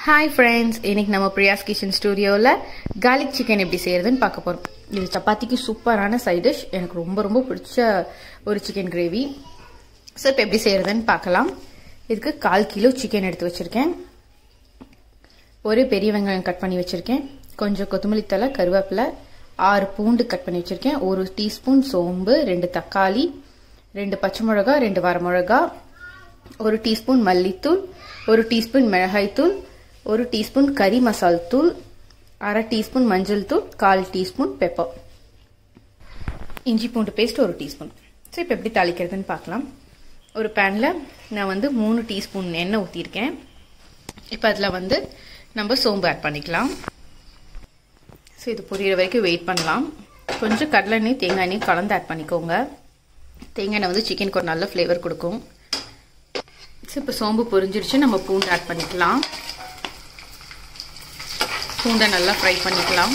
hi friends இன்னைக்கு நம்ம Priya's kitchen ஸ்டூடியோவில் garlic சிக்கன் எப்படி செய்யறதுன்னு பார்க்க போகிறோம் இது சப்பாத்திக்கு சூப்பரான சைட் டிஷ் எனக்கு ரொம்ப ரொம்ப பிடிச்ச ஒரு சிக்கன் கிரேவி ஸோ இப்போ எப்படி செய்யறதுன்னு பார்க்கலாம் இதுக்கு கால் கிலோ சிக்கன் எடுத்து வச்சுருக்கேன் ஒரு பெரிய வெங்காயம் கட் பண்ணி வச்சுருக்கேன் கொஞ்சம் கொத்தமல்லி தலை கருவேப்பிலை ஆறு பூண்டு கட் பண்ணி வச்சுருக்கேன் ஒரு டீஸ்பூன் சோம்பு ரெண்டு தக்காளி ரெண்டு பச்சை மிளகா ரெண்டு வரமிளகா ஒரு டீஸ்பூன் மல்லித்தூள் ஒரு டீஸ்பூன் மிளகாய்த்தூள் ஒரு டீஸ்பூன் கறி மசால் தூள் அரை டீஸ்பூன் மஞ்சள் தூள் கால் டீஸ்பூன் பெப்பர் இஞ்சி பூண்டு பேஸ்ட் ஒரு டீஸ்பூன் ஸோ இப்போ எப்படி தாளிக்கிறதுன்னு பார்க்கலாம் ஒரு பேனில் நான் வந்து மூணு டீஸ்பூன் எண்ணெய் ஊற்றிருக்கேன் இப்போ அதில் வந்து நம்ம சோம்பு ஆட் பண்ணிக்கலாம் ஸோ இது பொரியிற வரைக்கும் வெயிட் பண்ணலாம் கொஞ்சம் கடலை எண்ணெய் தேங்காய் எண்ணெய் கலந்து ஆட் பண்ணிக்கோங்க தேங்காய் எண்ணெய் வந்து சிக்கனுக்கு ஒரு நல்ல ஃப்ளேவர் கொடுக்கும் ஸோ இப்போ சோம்பு பொரிஞ்சிருச்சு நம்ம பூண்டு ஆட் பண்ணிக்கலாம் பூண்டை நல்லா ஃப்ரை பண்ணிக்கலாம்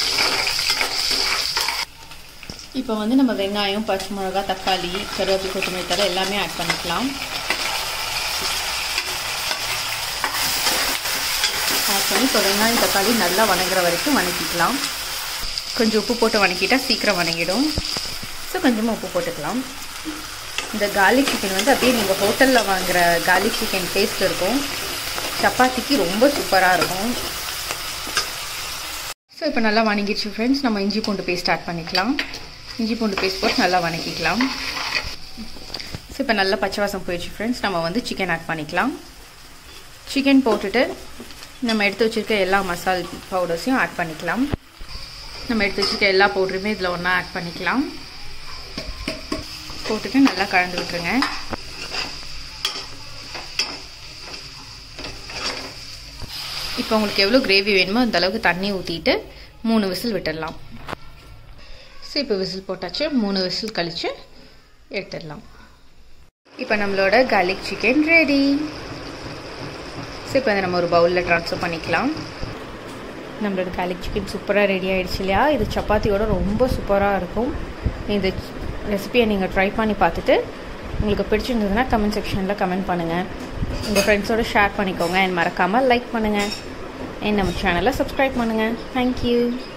இப்போ வந்து நம்ம வெங்காயம் பச்சை மிளகா தக்காளி கருவேப்பிலை கொத்தமல்லி தலை எல்லாமே ஆட் பண்ணிக்கலாம் ஆட் பண்ணி இப்போ வெங்காயம் தக்காளி நல்லா வணங்குற வரைக்கும் வணக்கிக்கலாம் கொஞ்சம் உப்பு போட்டு வணக்கிட்டால் சீக்கிரம் வணங்கிடும் ஸோ கொஞ்சமாக உப்பு போட்டுக்கலாம் இந்த கார்லிக் சிக்கன் வந்து அப்படியே நீங்கள் ஹோட்டலில் வாங்குகிற கார்லிக் சிக்கன் டேஸ்ட் இருக்கும் சப்பாத்திக்கு ரொம்ப சூப்பராக இருக்கும் ஸோ இப்போ நல்லா வணங்கிடுச்சு ஃப்ரெண்ட்ஸ் நம்ம இஞ்சி பூண்டு பேஸ்ட் ஆட் பண்ணிக்கலாம் இஞ்சி பூண்டு பேஸ்ட் போட்டு நல்லா வணக்கிக்கலாம் ஸோ இப்போ நல்லா பச்சை வாசம் போயிடுச்சு ஃப்ரெண்ட்ஸ் நம்ம வந்து சிக்கன் ஆட் பண்ணிக்கலாம் சிக்கன் போட்டுட்டு நம்ம எடுத்து வச்சுருக்க எல்லா மசால் பவுடர்ஸையும் ஆட் பண்ணிக்கலாம் நம்ம எடுத்து வச்சுருக்க எல்லா பவுடருமே இதில் ஒன்றா ஆட் பண்ணிக்கலாம் போட்டுட்டு நல்லா கலந்து விட்டுருங்க இப்போ உங்களுக்கு எவ்வளோ கிரேவி வேணுமோ அந்த அளவுக்கு தண்ணி ஊற்றிட்டு மூணு விசில் விட்டுடலாம் ஸோ இப்போ விசில் போட்டாச்சு மூணு விசில் கழித்து எடுத்துடலாம் இப்போ நம்மளோட கார்லிக் சிக்கன் ரெடி ஸோ இப்போ அதை நம்ம ஒரு பவுலில் ட்ரான்ஸ்ஃபர் பண்ணிக்கலாம் நம்மளோட கார்லிக் சிக்கன் சூப்பராக ரெடி ஆகிடுச்சு இல்லையா இது சப்பாத்தியோட ரொம்ப சூப்பராக இருக்கும் இந்த ரெசிபியை நீங்கள் ட்ரை பண்ணி பார்த்துட்டு உங்களுக்கு பிடிச்சிருந்ததுன்னா கமெண்ட் செக்ஷனில் கமெண்ட் பண்ணுங்கள் உங்கள் ஃப்ரெண்ட்ஸோடு ஷேர் பண்ணிக்கோங்க அண்ட் மறக்காமல் லைக் பண்ணுங்கள் அண்ட் நம்ம சேனலை சப்ஸ்கிரைப் பண்ணுங்கள் தேங்க்யூ